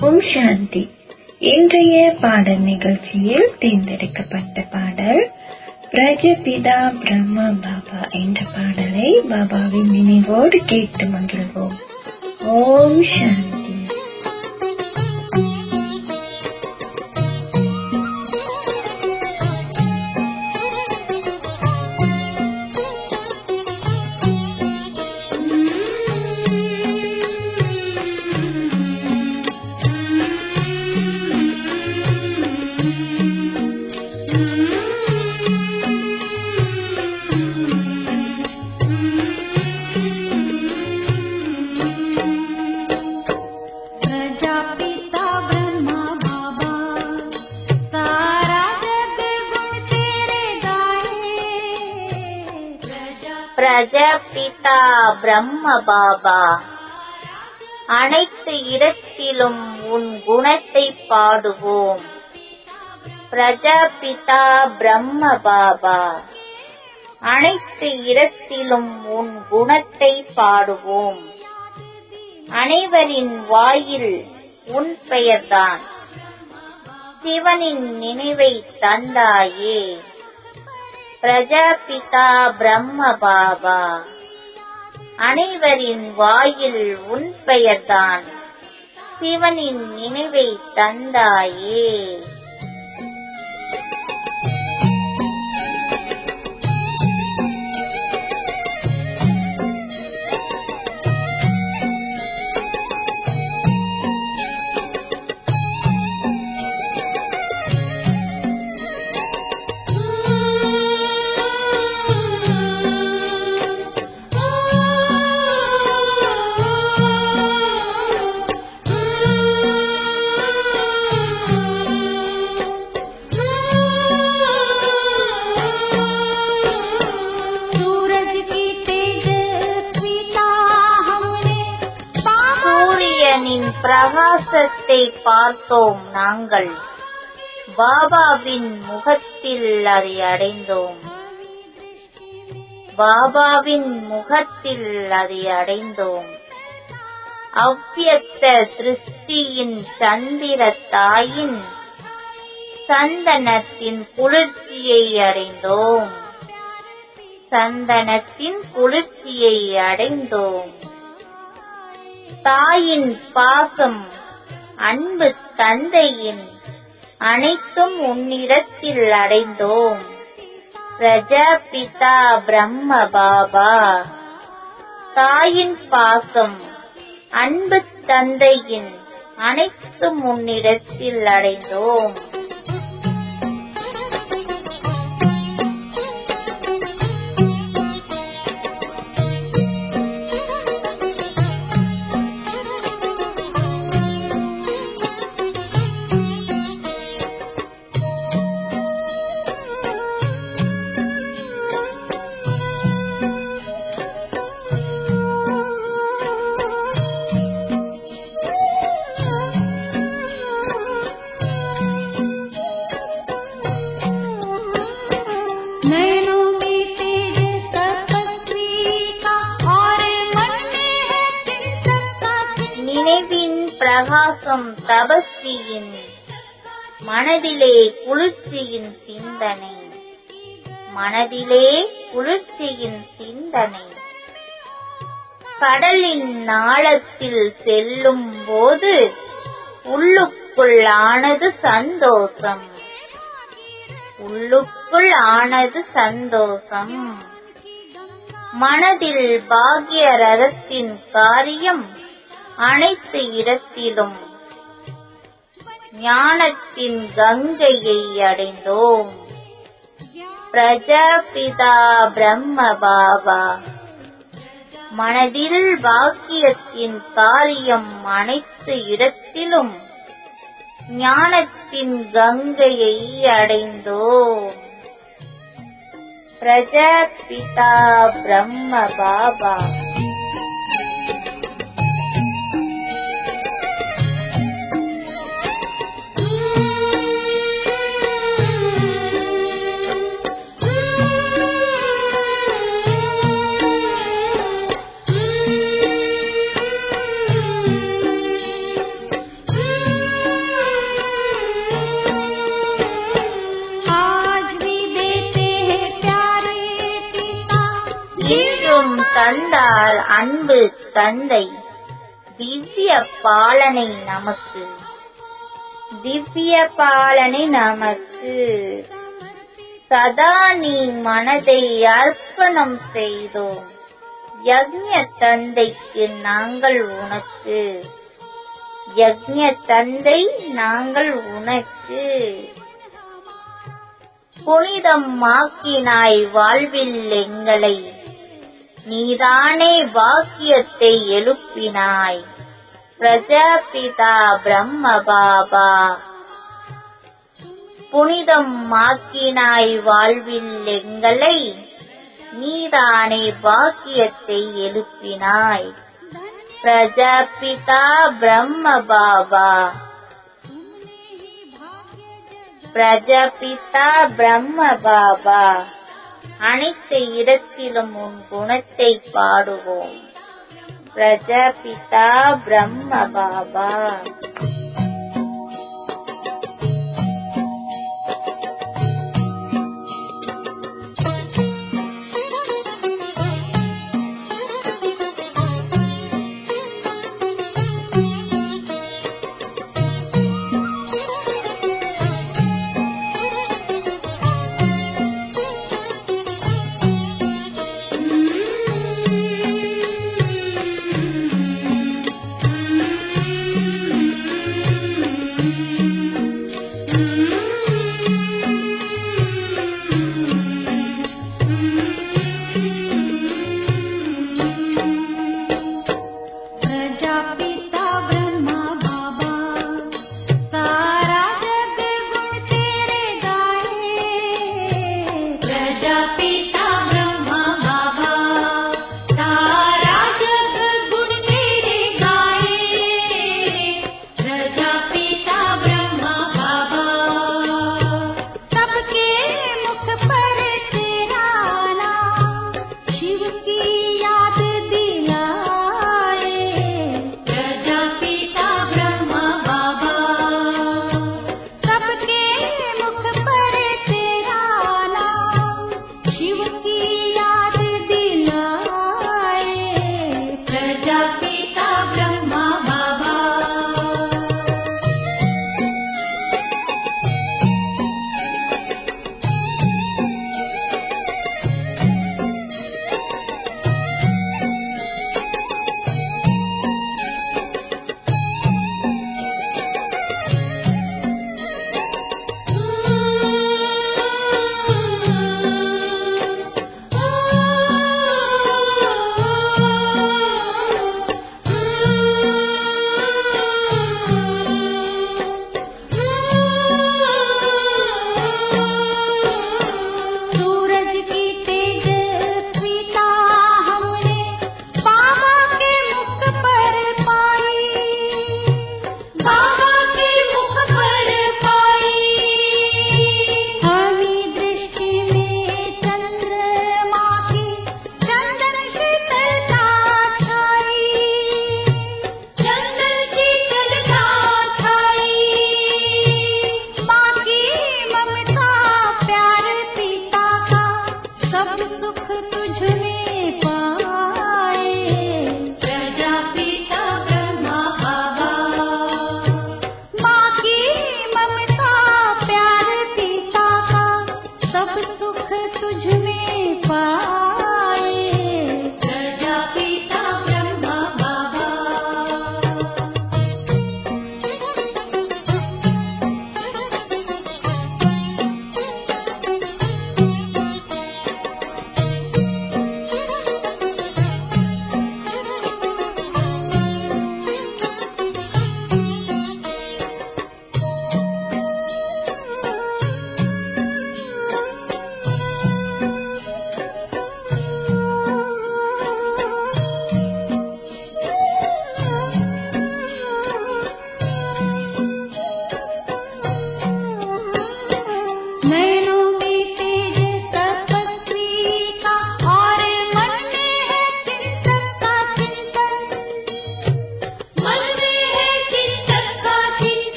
ஓம் சாந்தி இன்றைய பாடல் நிகழ்ச்சியில் தேர்ந்தெடுக்கப்பட்ட பாடல் பிரஜபிதா பிரம்ம பாபா என்ற பாடலை பாபாவின் நினைவோடு கேட்டு மகிழ்வோம் ஓம் சாந்தி प्रजापिता ब्रह्मा बाबा सारा जग गुण तेरे गाए प्रजा பிரஜபிதா பிரம்ம பாபா அனைத்து இடத்திலும் உன் குணத்தை பாடுவோம் பிரஜபிதா பிரம்ம பாபா அனைத்து இடத்திலும் உன் குணத்தை பாடுவோம் அனைவரின் வாயில் உன் பெயர்தான் சிவனின் நினைவை தந்தாயே பிரஜாபிதா பிரம்ம பாபா அனைவரின் வாயில் உன் பெயர்தான் சிவனின் நினைவை தந்தாயே सूरज की तेजस्विता हमने पावा சூரியனின் பிரகாசத்தை பார்த்தோம் நாங்கள் பாபாவின் முகத்தில் அதை அடைந்தோம் பாபாவின் முகத்தில் அதை அடைந்தோம் அவ்வியக்த சிருஷ்டியின் சந்திர தாயின் சந்தனத்தின் குளிர்ச்சியை அடைந்தோம் சந்தனத்தின் குளிர்ச்சியை அடைந்தோம் தாயின் பாசம் அன்பு தந்தையின் அனைத்தும் உன்னிடத்தில் அடைந்தோம் பிரஜாபிதா பிரம்ம பாபா தாயின் பாசம் அன்பு தந்தையின் அனைத்தும் உன்னிடத்தில் அடைந்தோம் नैनों में तेज तपस्वी का और मन में है चिंतन का நினைவின் பிரகாசம் தபஸ்வியின் மனதிலே குளிர்ச்சியின் சிந்தனை மனதிலே குளிர்ச்சியின் சிந்தனை கடலின் நாளத்தில் செல்லும் போது உள்ளுக்குள் ஆனது சந்தோஷம் உள்ளுக்குள் ஆனது சந்தோஷம் மனதில் பாக்ய ரதத்தின் காரியம் அனைத்து இடத்திலும் ஞானத்தின் கங்கையை அடைந்தோம் பிரஜாபிதா பிரம்ம பாபா மனதில் பாக்கியத்தின் காரியம் அனைத்து இடத்திலும் ஞானத்தின் கங்கையை அடைந்தோம் பிரஜாபிதா பிரம்ம பாபா Thank you. தந்தார் அன்பு தந்தை திவ்ய பாலனை நமக்கு திவ்ய பாலனை நமக்கு சதா நீ மனதை அர்ப்பணம் செய்தோம் யக்ஞ தந்தைக்கு நாங்கள் உனக்கு யக்ஞ தந்தை நாங்கள் உனக்கு புனிதம் மாக்கினாய் வாழ்வில் எங்களை நீதானே வாக்கியத்தை எழுப்பினாய் பிரஜாபிதா பிரம்ம பாபா புனிதம் மாக்கினாய் வாழ்வில் எங்களை நீதானே வாக்கியத்தை எழுப்பினாய் பிரஜாபிதா பிரம்ம பாபா பிரஜாபிதா பிரம்ம பாபா அனைத்து இடத்திலும் உன் குணத்தை பாடுவோம் பிரஜாபிதா பிரம்ம பாபா